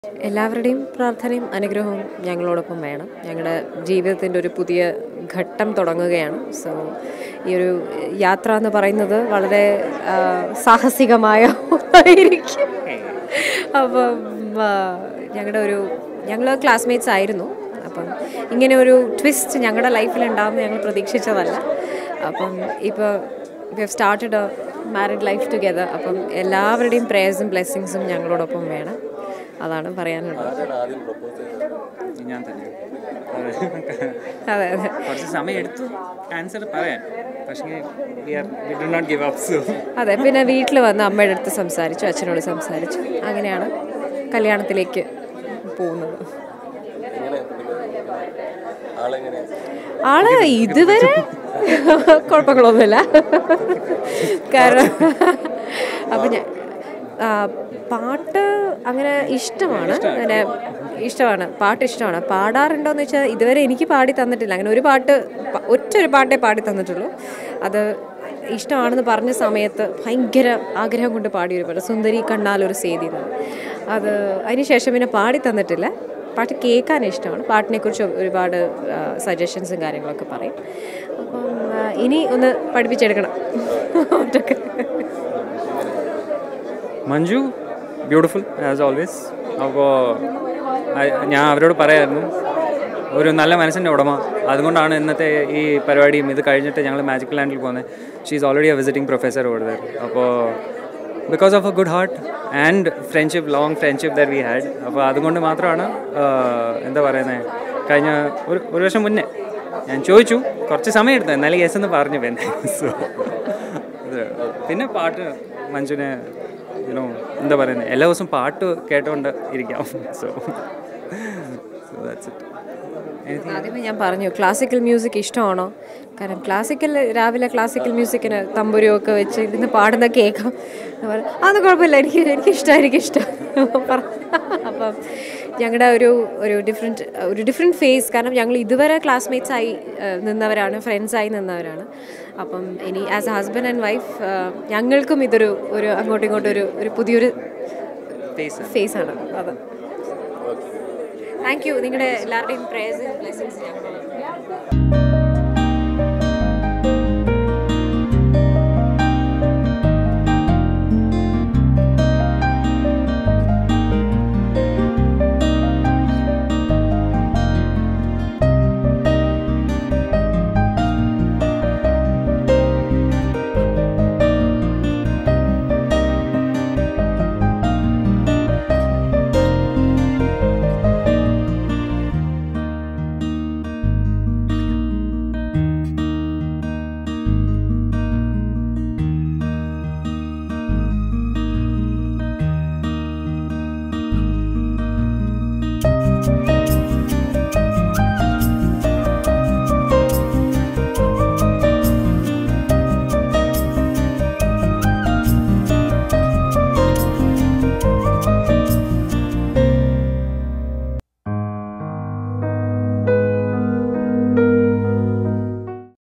എല്ലാവരുടെയും പ്രാർത്ഥനയും അനുഗ്രഹവും ഞങ്ങളോടൊപ്പം വേണം ഞങ്ങളുടെ ജീവിതത്തിൻ്റെ ഒരു പുതിയ ഘട്ടം തുടങ്ങുകയാണ് സോ ഈ ഒരു യാത്ര എന്ന് പറയുന്നത് വളരെ ആ, സാഹസികമായ ഒന്നായിരിക്കും അപ്പം ആ, ഞങ്ങളുടെ ഒരു ഞങ്ങൾ ക്ലാസ്മേറ്റ്സ് ആയിരുന്നു അപ്പം ഇങ്ങനെ ഒരു ട്വിസ്റ്റ് ഞങ്ങളുടെ ലൈഫിൽ ഉണ്ടാകുമെന്ന് ഞങ്ങൾ പ്രതീക്ഷിച്ചതല്ല അപ്പം ഇപ്പോൾ we have started a married life together അപ്പം എല്ലാവരുടെയും പ്രേയേഴ്സും ബ്ലെസ്സിങ്സും ഞങ്ങളോടൊപ്പം വേണം അതാണ് പറയാനുള്ളത് ഞാൻ തന്നെ അതെ അതെ കുറച്ച് സമയം എടുത്തു ആൻസർ പറയാൻ പക്ഷേ we are we do not give up so അതെ പിന്നെ വീട്ടിൽ വന്ന് അമ്മയുടെ അടുത്ത് സംസാരിച്ചു അച്ഛനോട് സംസാരിച്ചു അങ്ങനെയാണ് കല്യാണത്തിലേക്ക് പോകുന്നത് ആള് ഇതുവരെ കുഴപ്പങ്ങളൊന്നുമില്ല കാരണം അപ്പം ഞാൻ ആ, പാട്ട് അങ്ങനെ ഇഷ്ടമാണ് അങ്ങനെ ഇഷ്ടമാണ് പാട്ട് ഇഷ്ടമാണ് പാടാറുണ്ടോയെന്ന് വെച്ചാൽ ഇതുവരെ എനിക്ക് പാടി തന്നിട്ടില്ല അങ്ങനെ ഒരു പാട്ട് പ- ഒറ്റ ഒരു പാട്ടേ പാടി തന്നിട്ടുള്ളൂ അത് ഇഷ്ടമാണെന്ന് പറഞ്ഞ സമയത്ത് ഭയങ്കര ആഗ്രഹം കൊണ്ട് പാടിയ ഒരു പാട്ട് സുന്ദരി കണ്ണാലൊരു സേതി എന്ന് അത് അതിന് ശേഷം പിന്നെ പാടി തന്നിട്ടില്ല പാട്ട് കേൾക്കാൻ ഇഷ്ടമാണ് പാട്ടിനെക്കുറിച്ച് ഒരുപാട് സജഷൻസും കാര്യങ്ങളൊക്കെ പറയും അപ്പം ആ, ഇനി ഒന്ന് പഠിപ്പിച്ചെടുക്കണം പാട്ടൊക്കെ മഞ്ജു ബ്യൂട്ടിഫുൾ ആസ് ഓൾവേസ് അപ്പോൾ ഞാൻ അവരോട് പറയായിരുന്നു ഒരു നല്ല മനസ്സിൻ്റെ ഉടമ അതുകൊണ്ടാണ് ഇന്നത്തെ ഈ പരിപാടിയും ഇത് കഴിഞ്ഞിട്ട് ഞങ്ങൾ മാജിക് ലാൻഡിൽ പോകുന്നത് she is already a visiting professor over there അപ്പോൾ because of a good heart and friendship long friendship there we had അപ്പോൾ അതുകൊണ്ട് മാത്രമാണ് ആഹ്, എന്താ പറയുന്നത് കഴിഞ്ഞ ഒരു ഒരു വർഷം മുന്നേ ഞാൻ ചോദിച്ചു കുറച്ച് സമയം എടുത്തു എന്നാലും യെസ് എന്ന് പറഞ്ഞു പിന്നെ സോ പിന്നെ പാട്ട് മഞ്ജുനെ യുനോ എന്താ പറയുന്നത് എല്ലാ ദിവസവും പാട്ട് കേട്ടുകൊണ്ട് ഇരിക്കാം സോ സോ ദാറ്റ്സ് ഇറ്റ് ആദ്യമേ ഞാൻ പറഞ്ഞു ക്ലാസിക്കൽ മ്യൂസിക് ഇഷ്ടമാണോ കാരണം ക്ലാസിക്കൽ രാവിലെ ക്ലാസിക്കൽ മ്യൂസിക്കിന് തമ്പുരും ഒക്കെ വെച്ച് ഇരുന്ന് പാടുന്ന കേൾക്കാം എന്ന് പറഞ്ഞു, അതൊന്നും കുഴപ്പമില്ല എനിക്ക് എനിക്ക് ഇഷ്ടം എനിക്ക് ഇഷ്ടം അപ്പം ഞങ്ങളുടെ ഒരു ഒരു ഡിഫറെൻറ്റ് ഒരു ഡിഫറെൻറ്റ് ഫേസ് കാരണം ഞങ്ങൾ ഇതുവരെ ക്ലാസ്മേറ്റ്സ് ആയി ഏഹ്, നിന്നവരാണ് ഫ്രണ്ട്സായി നിന്നവരാണ് അപ്പം ഇനി as a husband and wife ഞങ്ങൾക്കും ഇതൊരു ഒരു അങ്ങോട്ടും ഇങ്ങോട്ടും ഒരു ഒരു പുതിയൊരു ഫേസ് ഫേസ് ആണ് അത് താങ്ക് യു നിങ്ങളുടെ എല്ലാവരുടെയും പ്രേയേഴ്സ് ബ്ലെസ്സിങ്സ് ഞങ്ങൾ